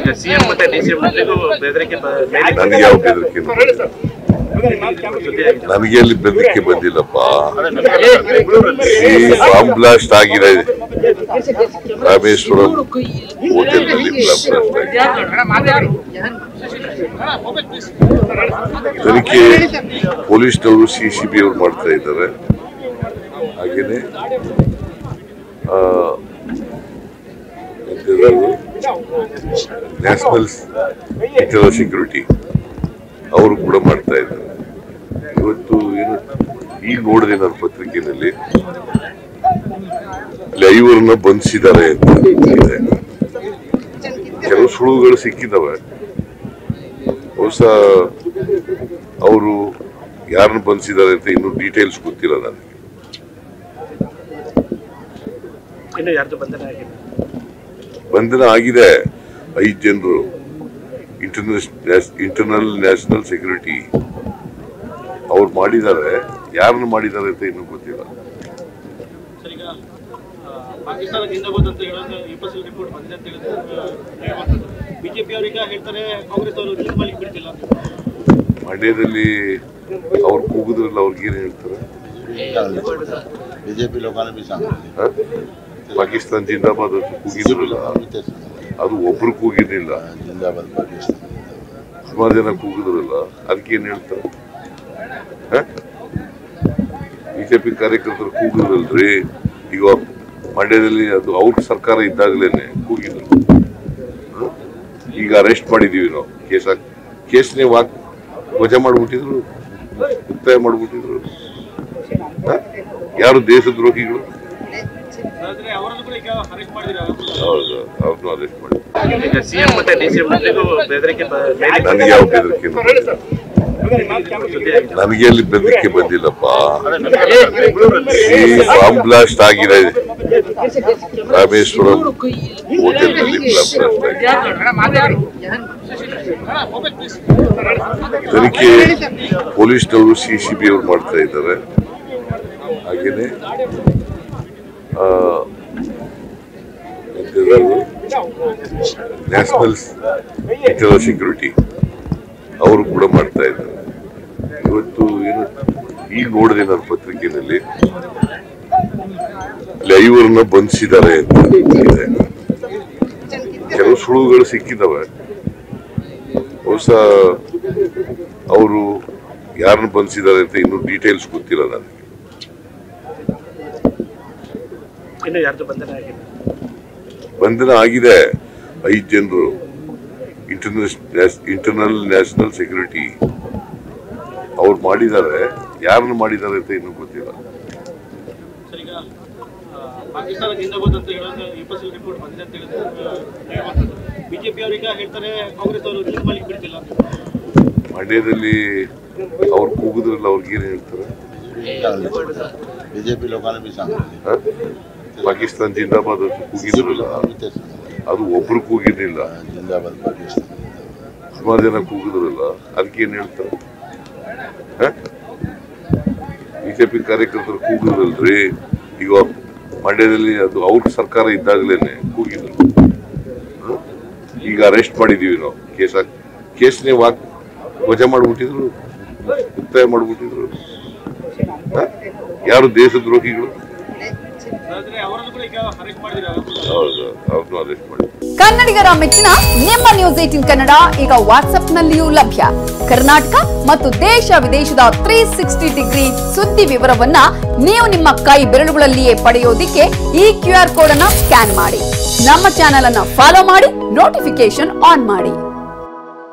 ಈಗ ಸಿಎಂ ಮತ್ತೆ D C ಮಂತ್ರಿಗೂ ಬೆದರಿಕೆ ಬ- ಮೇಲೆ ನನಗೆ ಯಾವ ಬೆದರಿಕೆ ಸುದ್ದಿ ಆಗಿದೆ. ನನಗೆ ಅಲ್ಲಿ ಬೆದರಿಕೆ ಬಂದಿಲ್ಲಪ್ಪ ಈ ಬಾಂಬ್ ಬ್ಲಾಸ್ಟ್ ಆಗಿದೆ ರಾಮೇಶ್ವರಂ ಹೋಟೆಲ್ನಲ್ಲಿ ಬಾಂಬ್ ಬ್ಲಾಸ್ಟ್ ಆಗಿದೆ ತನಿಖೆ ಪೊಲೀಸ್ನವರು ಸಿ ಸಿ ಬಿ ಅವರು ಮಾಡ್ತಾ ಇದ್ದಾರೆ ಹಾಗೇನೆ ನ್ಯಾಷನಲ್ ಇಂಟರ್ನಲ್ ಸೆಕ್ಯೂರಿಟಿ ಅವರು ಕೂಡ ಮಾಡ್ತಾ ಇದ್ದಾರೆ ಇವತ್ತು ಏನು ಈಗ ನೋಡಿದೆ ನಾನು ಪತ್ರಿಕೆಯಲ್ಲಿ ಇಲ್ಲಿ ಐವರನ್ನ ಬಂಧಿಸಿದ್ದಾರೆ ಅಂತ ಇದೆ ಕೆಲವು ಸುಳುವುಗಳು ಸಿಕ್ಕಿದ್ದಾವೆ ಬಹುಶಃ ಅವರು ಯಾರನ್ನ ಬಂಧಿಸಿದ್ದಾರೆ ಅಂತ ಇನ್ನೂ ಡೀಟೇಲ್ಸ್ ಗೊತ್ತಿಲ್ಲ ನನಗೆ ಇನ್ನು ಯಾರ್ದು ಬಂಧನ ಆಗಿಲ್ಲ ಬಂಧನ ಆಗಿದೆ ಐದು ಜನರು ಇಂಟರ್ನಲ್ ಇಂಟರ್ನಲ್ ನ್ಯಾಷನಲ್ ಸೆಕ್ಯೂರಿಟಿ ಅವ್ರು ಮಾಡಿದ್ದಾರೆ ಯಾರನ್ನ ಮಾಡಿದ್ದಾರೆ ಅಂತ ಇನ್ನೂ ಗೊತ್ತಿಲ್ಲ ಸರ್ ಈಗ ಆ, ಪಾಕಿಸ್ತಾನ ಜಿಂದಾಬಾದ್ ಅಂತ ಹೇಳೋದು ಇಪ್ಪತ್ತು ರಿಪೋರ್ಟ್ ಬಂದಿದೆ ಅಂತ ಹೇಳಿದ್ರೆ ಬಿಜೆಪಿ ಅವರೀಗ ಹೇಳ್ತಾರೆ ಕಾಂಗ್ರೆಸ್ ಅವರು ನಿರ್ಮಲಿಗೆ ಬಿಡ್ತಿಲ್ಲ ಅಂತ ಮಂಡ್ಯದಲ್ಲಿ ಅವ್ರು ಕೂಗುದ್ರಲ್ಲ ಅವ್ರಿಗೆ ಏನ್ ಹೇಳ್ತಾರೆ बीजेपी लोकांना बी सांगितले ಹ? ಪಾಕಿಸ್ತಾನ ಜಿಂದಾಬಾದ್ ಅಂತ ಕೂಗಿದ್ರಲ್ಲ तेच सांगितलं. ಅದು ಒಬ್ರು ಕೂಗಿರ್ಲಿಲ್ಲ जिंदाबाद पाकिस्तान ಸುಮಾರು ಜನ ಕೂಗಿದ್ರಲ್ಲ ಅದಕ್ಕೆ ಏನ್ ಹೇಳ್ತಾರೆ ಬಿಜೆಪಿ ಕಾರ್ಯಕರ್ತರು ಕೂಗಿದ್ರಲ್ರಿ ಈಗ ಮಂಡ್ಯದಲ್ಲಿ ಅದು ಅವ್ರ ಸರ್ಕಾರ ಇದ್ದಾಗಲೇನೆ ಕೂಗಿದ್ರು ಹ? ಈಗ ಅರೆಸ್ಟ್ ಮಾಡಿದೀವಿ ನಾವು ಕೇಸ್ ಹಾಕ್ ಕೇಸ್ನೇ ವಾಕ್ ವಜಾ ಮಾಡ್ಬಿಟ್ಟಿದ್ರು ಮುಕ್ತಾಯ ಮಾಡ್ಬಿಟ್ಟಿದ್ರು ಹ? ಯಾರು ದೇಶದ್ರೋಹಿಗಳು ಆದ್ರೆ ಅವರನ್ನು ಕೂಡ ಈಗ ಅರೆಸ್ಟ್ ಮಾಡಿದ್ದಾರೆ ಹೌದು ಅವ್ರನ್ನೂ ಅರೆಸ್ಟ್ ಮಾಡಿ ಈಗ ಸಿಎಂ ಮತ್ತೆ ಡಿ ಸಿ ಮಂತ್ರಿಗೂ ಬೆದರಿಕೆ ಬ- ಮೇಲೆ ನನಗೆ ಯಾವ ಬೆದರಿಕೆ ಸುದ್ದಿ ಆಗಿದೆ. ನನಗೆ ಅಲ್ಲಿ ಬೆದರಿಕೆ ಬಂದಿಲ್ಲಪ್ಪ ಈ ಬಾಂಬ್ ಬ್ಲಾಸ್ಟ್ ಆಗಿದೆ ರಾಮೇಶ್ವರಂ ಹೋಟೆಲ್ನಲ್ಲಿ ಬಾಂಬ್ ಬ್ಲಾಸ್ಟ್ ಆಗಿದೆ ತನಿಖೆ ಪೊಲೀಸ್ನವರು ಸಿ ಸಿ ಬಿ ಅವರು ಮಾಡ್ತಾ ಇದ್ದಾರೆ ಹಾಗೇನೆ ನ್ಯಾಷನಲ್ ಇಂಟರ್ನಲ್ ಸೆಕ್ಯೂರಿಟಿ ಅವರು ಕೂಡ ಮಾಡ್ತಾ ಇದ್ದಾರೆ ಇವತ್ತು ಏನು ಈಗ ನೋಡಿದೆ ನಾನು ಪತ್ರಿಕೆಯಲ್ಲಿ ಇಲ್ಲಿ ಐವರನ್ನ ಬಂಧಿಸಿದ್ದಾರೆ ಅಂತ ಇದೆ ಕೆಲವು ಸುಳುವುಗಳು ಸಿಕ್ಕಿದ್ದಾವೆ ಬಹುಶಃ ಅವರು ಯಾರನ್ನ ಬಂಧಿಸಿದ್ದಾರೆ ಅಂತ ಇನ್ನೂ ಡೀಟೇಲ್ಸ್ ಗೊತ್ತಿಲ್ಲ ನನಗೆ ಇನ್ನು ಯಾರ್ದು ಬಂಧನ ಆಗಿಲ್ಲ ಬಂಧನ ಆಗಿದೆ ಐದು ಜನರು ಇಂಟರ್ನಲ್ ಇಂಟರ್ನಲ್ ನ್ಯಾಷನಲ್ ಸೆಕ್ಯೂರಿಟಿ ಅವ್ರು ಮಾಡಿದ್ದಾರೆ ಯಾರನ್ನ ಮಾಡಿದ್ದಾರೆ ಅಂತ ಇನ್ನೂ ಗೊತ್ತಿಲ್ಲ ಸರ್ ಈಗ ಆ, ಪಾಕಿಸ್ತಾನ ಜಿಂದಾಬಾದ್ ಅಂತ ಹೇಳೋದು ಇಪ್ಪತ್ತು ರಿಪೋರ್ಟ್ ಬಂದಿದೆ ಅಂತ ಹೇಳಿದ್ರೆ ಬಿಜೆಪಿ ಅವರೀಗ ಹೇಳ್ತಾರೆ ಕಾಂಗ್ರೆಸ್ ಅವರು ನಿರ್ಮಲಿಗೆ ಬಿಡ್ತಿಲ್ಲ ಅಂತ ಮಂಡ್ಯದಲ್ಲಿ ಅವ್ರು ಕೂಗುದ್ರಲ್ಲ ಅವ್ರಿಗೆ ಏನ್ ಹೇಳ್ತಾರೆ बीजेपी लोकांना बी सांगितले ಹ? ಪಾಕಿಸ್ತಾನ ಜಿಂದಾಬಾದ್ ಅಂತ ಕೂಗಿದ್ರಲ್ಲ तेच सांगितलं. ಅದು ಒಬ್ರು ಕೂಗಿರ್ಲಿಲ್ಲ जिंदाबाद पाकिस्तान ಸುಮಾರು ಜನ ಕೂಗಿದ್ರಲ್ಲ ಅದಕ್ಕೆ ಏನ್ ಹೇಳ್ತಾರೆ ಬಿಜೆಪಿ ಕಾರ್ಯಕರ್ತರು ಕೂಗಿದ್ರಲ್ರಿ ಈಗ ಮಂಡ್ಯದಲ್ಲಿ ಅದು ಅವ್ರ ಸರ್ಕಾರ ಇದ್ದಾಗಲೇನೆ ಕೂಗಿದ್ರು ಹ? ಈಗ ಅರೆಸ್ಟ್ ಮಾಡಿದೀವಿ ನಾವು ಕೇಸ್ ಹಾಕ್ ಕೇಸ್ನೇ ವಾಕ್ ವಜಾ ಮಾಡ್ಬಿಟ್ಟಿದ್ರು ಮುಕ್ತಾಯ ಮಾಡ್ಬಿಟ್ಟಿದ್ರು ಹ? ಯಾರು ದೇಶದ್ರೋಹಿಗಳು ಆದ್ರೆ ಅವರನ್ನು ಕೂಡ ಈಗ ಅರೆಸ್ಟ್ ಮಾಡಿದ್ದಾರೆ ಹೌದು ಅವ್ರನ್ನೂ ಅರೆಸ್ಟ್ ಮಾಡಿ ಕನ್ನಡಿಗರ ಮೆಚ್ಚಿನ ನಿಮ್ಮ ನ್ಯೂಸ್ ಏಟಿನ್ ಕನ್ನಡ ಈಗ ವಾಟ್ಸ್ಆಪ್ನಲ್ಲಿಯೂ ಲಭ್ಯ ಕರ್ನಾಟಕ ಮತ್ತು ದೇಶ ವಿದೇಶದ ತ್ರೀ ಸಿಕ್ಸ್ಟಿ ಡಿಗ್ರಿ ಸುದ್ದಿ ವಿವರವನ್ನ ನೀವು ನಿಮ್ಮ ಕೈ ಬೆರಳುಗಳಲ್ಲಿಯೇ ಪಡೆಯೋದಿಕ್ಕೆ ಈ ಕ್ಯೂ ಆರ್ ಕೋಡ್ ಅನ್ನ ಸ್ಕ್ಯಾನ್ ಮಾಡಿ ನಮ್ಮ ಚಾನೆಲ್ ಅನ್ನ ಫಾಲೋ ಮಾಡಿ ನೋಟಿಫಿಕೇಶನ್ ಆನ್ ಮಾಡಿ